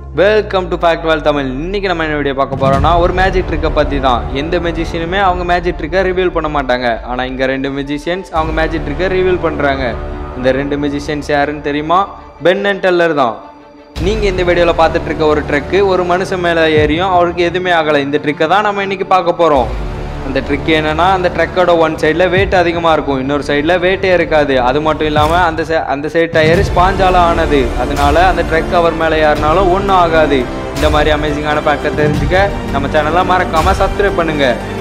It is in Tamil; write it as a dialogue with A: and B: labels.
A: welcome to fact Vel Tamil இன்னைக்கு நம்ம என்ன வீடியோ பார்க்க போறோம்னா ஒரு மேஜிக் ட்ரிக்கை பற்றி தான் எந்த மெஜிஷியனுமே அவங்க மேஜிக் ட்ரிக்கை ரிவீல் பண்ண மாட்டாங்க ஆனால் இங்கே ரெண்டு மெஜிஷியன்ஸ் அவங்க மேஜிக் ட்ரிக்கை ரிவீல் பண்ணுறாங்க இந்த ரெண்டு மெஜிஷியன்ஸ் யாருன்னு தெரியுமா பென் அண்ட் டெல்லர் தான் நீங்கள் இந்த வீடியோவில் பார்த்துட்டு இருக்க ஒரு ட்ரிக்கு ஒரு மனுஷன் மேலே ஏறியும் அவருக்கு எதுவுமே ஆகலை இந்த ட்ரிக்கை தான் நம்ம இன்னைக்கு பார்க்க போகிறோம் அந்த ட்ரிக் என்னன்னா அந்த ட்ரக்கோட ஒன் சைடில் வெயிட் அதிகமாக இருக்கும் இன்னொரு சைடில் வெயிட்டே இருக்காது அது மட்டும் இல்லாமல் அந்த சை அந்த சைடு டயர் ஸ்பாஞ்சால ஆனது அதனால அந்த ட்ரக் அவர் மேலே ஏறினாலும் ஒன்றும் ஆகாது இந்த மாதிரி அமேசிங்கான ஃபேக்டர் தெரிஞ்சுக்க நம்ம சேனலை மறக்காமல் சப்ஸ்கிரைப் பண்ணுங்கள்